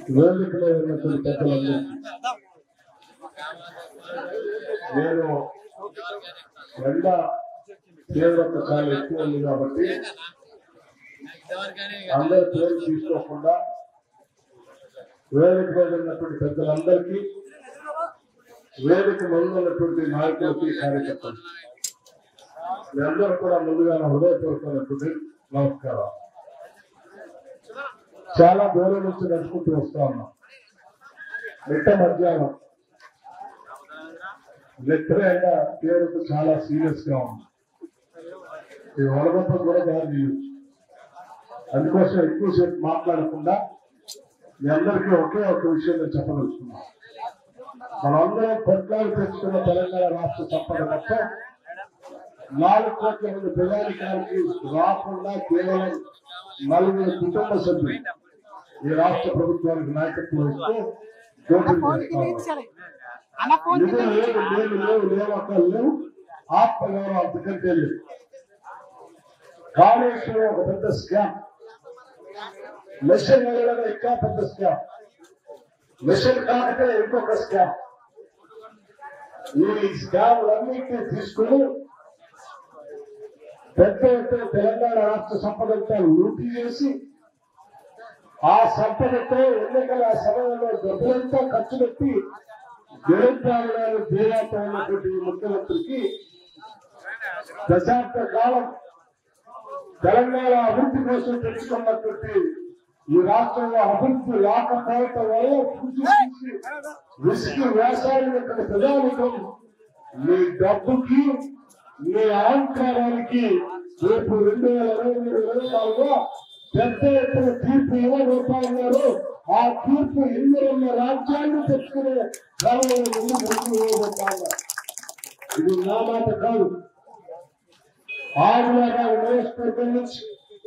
వేదికలో ఉన్నటువంటి పెద్దలందరికీ నేను ఎండ తీవ్రత చాలా ఎక్కువ ఉంది కాబట్టి అందరి పేరు తీసుకోకుండా వేదిక మీద ఉన్నటువంటి పెద్దలందరికీ వేదిక ముందు ఉన్నటువంటి నాయకులకి కార్యకర్తలు మీ అందరూ కూడా ముందుగా నా హృదయపూర్వకమైనటువంటి నమస్కారం చాలా దూరం నుంచి నడుచుకుంటూ వస్తా ఉన్నాం మిట్ట మధ్యాహ్నం నిద్రగా పేరుకు చాలా సీరియస్ గా ఉంది ఈ వడగొప్పం కూడా దారి తీయచ్చు అందుకోసం ఎక్కువసేపు మాట్లాడకుండా మీ అందరికీ ఒకే ఒక విషయం నేను చెప్పదలుచుకున్నాను మనందరం కొట్లాడి తెచ్చుకున్న తెలంగాణ రాష్ట్ర సంపద మొత్తం నాలుగు కోట్ల మంది ప్రజానికానికి రాకుండా కేవలం నలుగురు కుటుంబ సభ్యులు ఈ రాష్ట్ర ప్రభుత్వానికి నాయకత్వం ఇస్తూ దోపిడీ చేస్తా ఉన్నారు. అన్న ఫోన్ నిధులు లేవు లేవు లేవు లేవు అక్కడ లేవు ఆత్మ లేవు అంతకంటే లేవు కాళేశ్వరం ఒక పెద్ద స్కామ్ మిషన్ వెళ్ళడం ఇంకా పెద్ద స్కామ్ మిషన్ కాకపోతే ఇంకొక స్కామ్ ఈ స్కామ్లన్నింటినీ తీసుకుని పెద్ద ఎత్తున తెలంగాణ రాష్ట్ర సంపదంతా లూటీ చేసి ఆ సంపదతో ఎన్నికల సమయంలో డబ్బులంతా ఖర్చు పెట్టి నిరంతరాలు దేవాతో ఉన్నటువంటి ఈ ముఖ్యమంత్రికి దశాబ్ద కాలం తెలంగాణ అభివృద్ధి కోసం తెచ్చుకున్నటువంటి ఈ రాష్ట్రంలో అభివృద్ధి రాకపోవటం వల్ల చూసి చూసి విసిగి వ్యవసాయం ప్రజానికం మీ డబ్బుకి మీ అహంకారానికి రేపు రెండు వేల ఇరవై మూడు ఇరవై నాలుగులో పెద్ద ఎత్తున తీర్పు ఇవ్వబోతున్నారు ఆ తీర్పు ఇందులో రాజ్యాన్ని తెచ్చుకునే క్రమంలో ముందు ముందు ఇవ్వబోతున్నారు ఇది నా మాట కాదు ఆదివారం నియోజకవర్గం నుంచి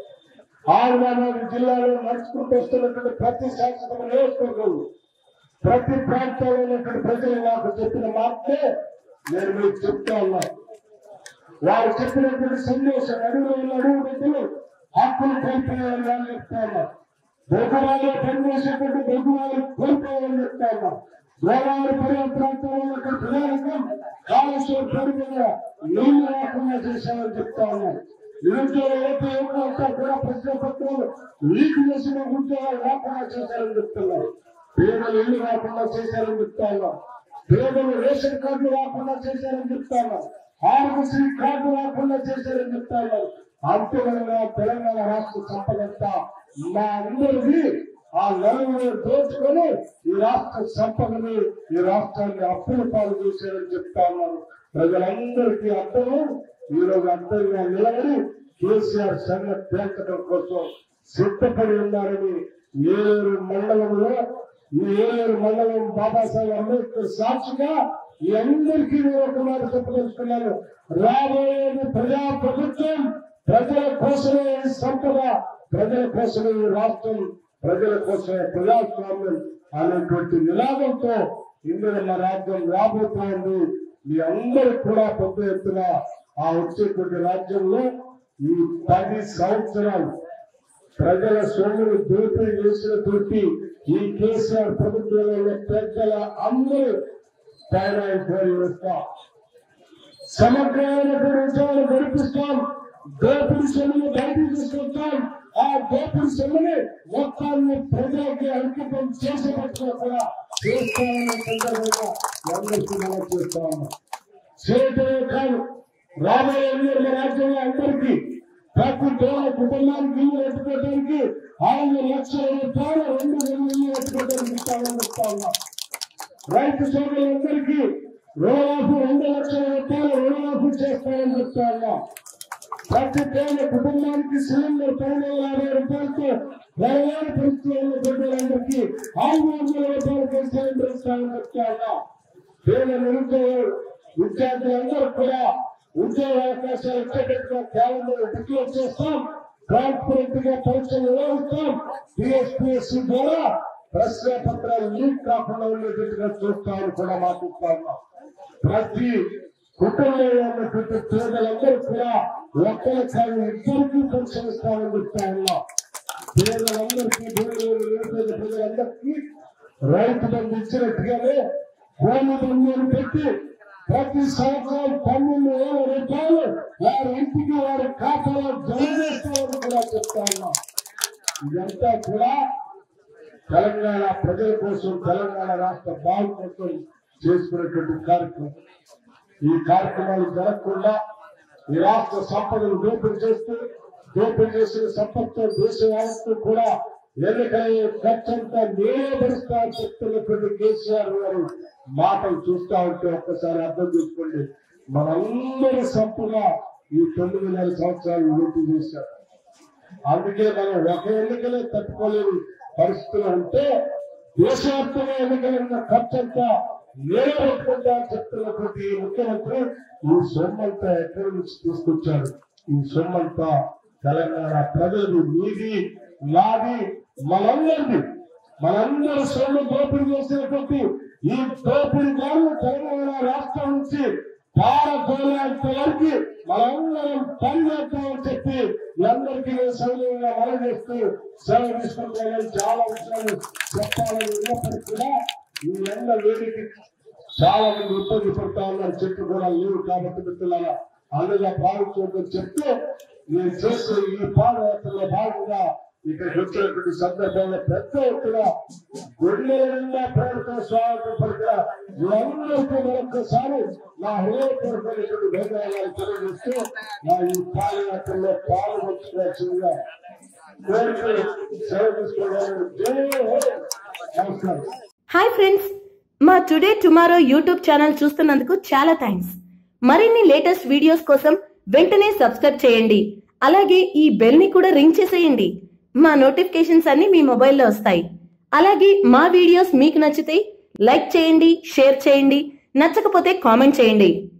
ఆదివారం జిల్లాలో నడుచుకుంటూ వస్తున్నటువంటి ప్రతి శాసన నియోజకవర్గం ప్రతి ప్రాంతంలో ఉన్నటువంటి ప్రజలు నాకు చెప్పిన మాటే నేను మీకు చెప్తా ఉన్నాను వారు చెప్పినటువంటి సందేశం అడుగులో ఉన్న అడుగు బిడ్డలు హక్కులు కోల్పోయాలని వాళ్ళు చెప్తా ఉన్నారు బహుమానాలు పనిచేసేటువంటి బహుమానాలు కోల్పోవాలని చెప్తా ఉన్నారు గోదావరి పర్యాటక ప్రాంతంలో ఉన్నటువంటి ప్రజానికం కాలుష్యం పేరు మీద నీళ్లు రాకుండా చేశామని చెప్తా ఉన్నారు నిరుద్యోగ యువత యువత కూడా ప్రశ్న పత్రాలు లీక్ చేసిన ఉద్యోగాలు రాకుండా చేశారని చెప్తున్నారు పేదలు ఇల్లు రాకుండా చేశారని చెప్తా ఉన్నారు పేదలు రేషన్ కార్డులు రాకుండా చేశారని చెప్తా ఉన్నారు ఆరోగ్యశ్రీ కార్డు రాకుండా చేశారని చెప్తా ఉన్నారు అంతిమంగా తెలంగాణ రాష్ట్ర సంపదంతా మా అందరిది ఆ నలుగురు దోచుకొని ఈ రాష్ట్ర సంపదని ఈ రాష్ట్రాన్ని అప్పుల పాలు చేశారని చెప్తా ఉన్నారు ప్రజలందరికీ అర్థము ఈ రోజు అర్థంగా నిలబడి కేసీఆర్ సంగతి తేల్చడం కోసం సిద్ధపడి ఉన్నారని ఏలూరు మండలంలో ఈ ఏలూరు మండలం బాబాసాహెబ్ అంబేద్కర్ సాక్షిగా ఈ అందరికీ నేను ఒక మాట చెప్పదలుచుకున్నాను రాబోయేది ప్రజా ప్రభుత్వం ప్రజల కోసమే ఈ సంపద ప్రజల కోసమే ఈ రాష్ట్రం ప్రజల కోసమే ప్రజాస్వామ్యం అనేటువంటి నినాదంతో ఇందులో రాజ్యం రాబోతోంది మీ అందరూ కూడా పెద్ద ఎత్తున ఆ వచ్చేటువంటి రాజ్యంలో ఈ పది సంవత్సరాలు ప్రజల సొమ్మును దోపిడీ చేసిన తోటి ఈ కేసీఆర్ ప్రభుత్వంలో ఉన్న పెద్దల అందరూ తయారై అయిపోయి వస్తాం సమగ్రమైనటువంటి విషయాలు గడిపిస్తాం దోపిడి సొమ్మును బయటికి తీసుకొస్తాం ఆ దోపిడి సొమ్ముని మొత్తాన్ని ప్రజలకి అంకితం చేసేటట్టుగా కూడా చేస్తామనే సందర్భంగా అందరికీ మనం చేస్తా ఉన్నాం చేయటమే కాదు రాబోయే ఎన్నికల రాజ్యంలో అందరికీ ప్రతి పేద కుటుంబానికి ఇల్లు పెట్టుకోవడానికి ఐదు లక్షల రూపాయలు రెండు వేలు ఇల్లు పెట్టుకోవడానికి ఇస్తామని చెప్తా ఉన్నాం రైతు సోదరులందరికీ రుణమాఫీ రెండు లక్షల రూపాయలు రుణమాఫీ చేస్తామని చెప్తా ఉన్నాం ప్రతి పేద కుటుంబానికి సిలిండర్ పైన యాభై రూపాయలతో నెలవారి పరిస్థితుల్లో బిడ్డలందరికీ ఐదు వందల రూపాయలకి సిలిండర్ ఇస్తామని చెప్తా ఉన్నాం పేద నిరుద్యోగులు విద్యార్థులందరూ కూడా ఉద్యోగ అవకాశాలు వచ్చేటట్టుగా క్యాలెండర్ డిక్లేర్ చేస్తాం ట్రాన్స్పరెంట్ గా పరీక్షలు నిర్వహిస్తాం టీఎస్పీఎస్సీ ద్వారా ప్రశ్న పత్రాలు లీక్ కాకుండా ఉండేటట్టుగా చూస్తామని కూడా మాట్లాడుతా ఉన్నాం ప్రతి కుటుంబంలో ఉన్నటువంటి పేదలందరూ కూడా ఒక్కరి కాదు ఇద్దరికి పెన్షన్ ఇస్తామని చెప్తా ఉన్నాం పేదలందరికీ భూములు నిరుపేద ప్రజలందరికీ రైతు బంధు ఇచ్చినట్టుగానే భూమి బంధువులు పెట్టి ప్రతి సంవత్సరం పన్నెండు వేల రూపాయలు వారి ఇంటికి వారి ఖాతాలో జమ చేస్తామని కూడా చెప్తా ఉన్నాం ఇదంతా కూడా తెలంగాణ ప్రజల కోసం తెలంగాణ రాష్ట్ర బాగు కోసం చేసుకునేటువంటి కార్యక్రమం ఈ కార్యక్రమాలు జరగకుండా ఈ రాష్ట్ర సంపదను దోపిడీ చేస్తూ దోపిడీ చేసిన సంపత్తో దేశ యావత్తు కూడా ఎన్నికలయ్యే ఖర్చంతా నేనే భరిస్తా అని చెప్తున్నటువంటి కేసీఆర్ గారు మాటలు చూస్తా ఉంటే ఒక్కసారి అర్థం చేసుకోండి మనందరి సంపద ఈ తొమ్మిది నెల సంవత్సరాలు లూటీ చేశారు అందుకే మనం ఒక ఎన్నికలే తట్టుకోలేని పరిస్థితులు ఉంటే దేశవ్యాప్తంగా ఎన్నికలైన ఖర్చంతా నేనే పెట్టుకుంటా అని చెప్తున్నటువంటి ఈ ముఖ్యమంత్రి ఈ సొమ్మంతా ఎక్కడి నుంచి తీసుకొచ్చాడు ఈ సొమ్మంతా తెలంగాణ ప్రజలు మీది నాది మనందరిది మనందరూ సొమ్ము దోపిడీ చేసినటువంటి ఈ దోపిడీ దారులు తెలంగాణ రాష్ట్రం నుంచి పారదోలేంత వరకు మనందరం పనిచేద్దామని చెప్పి మీ అందరికీ నేను సౌకర్యంగా మనం చేస్తూ సెలవు తీసుకుంటామని చాలా విషయాలు చెప్పాలని ఉన్నప్పటికీ కూడా ఈ ఎండ వేడికి చాలా మంది ఇబ్బంది పడతా ఉన్నారు చెట్లు కూడా లేవు కాబట్టి మిత్రులారా అందులో భావించుకోవద్దని చెప్తూ నేను చేసే ఈ పాదయాత్రలో భాగంగా ఇక్కడికి వచ్చినటువంటి సందర్భంలో పెద్ద ఎత్తున గుండెల నిండా ప్రేమతో స్వాగతం పలికిన మీరందరికీ మరొకసారి నా హృదయపూర్వకమైనటువంటి ధన్యవాదాలు తెలియజేస్తూ నా ఈ పాదయాత్రలో పాల్గొంటున్నట్టుగా కోరికలు సెలవు తీసుకోవడానికి జై హో. నమస్కారం హాయ్ ఫ్రెండ్స్ మా టుడే టుమారో యూట్యూబ్ ఛానల్ చూస్తున్నందుకు చాలా థ్యాంక్స్ మరిన్ని లేటెస్ట్ వీడియోస్ కోసం వెంటనే సబ్స్క్రైబ్ చేయండి అలాగే ఈ బెల్ ని కూడా రింగ్ చేసేయండి మా నోటిఫికేషన్స్ అన్ని మీ మొబైల్లో వస్తాయి అలాగే మా వీడియోస్ మీకు నచ్చితే లైక్ చేయండి షేర్ చేయండి నచ్చకపోతే కామెంట్ చేయండి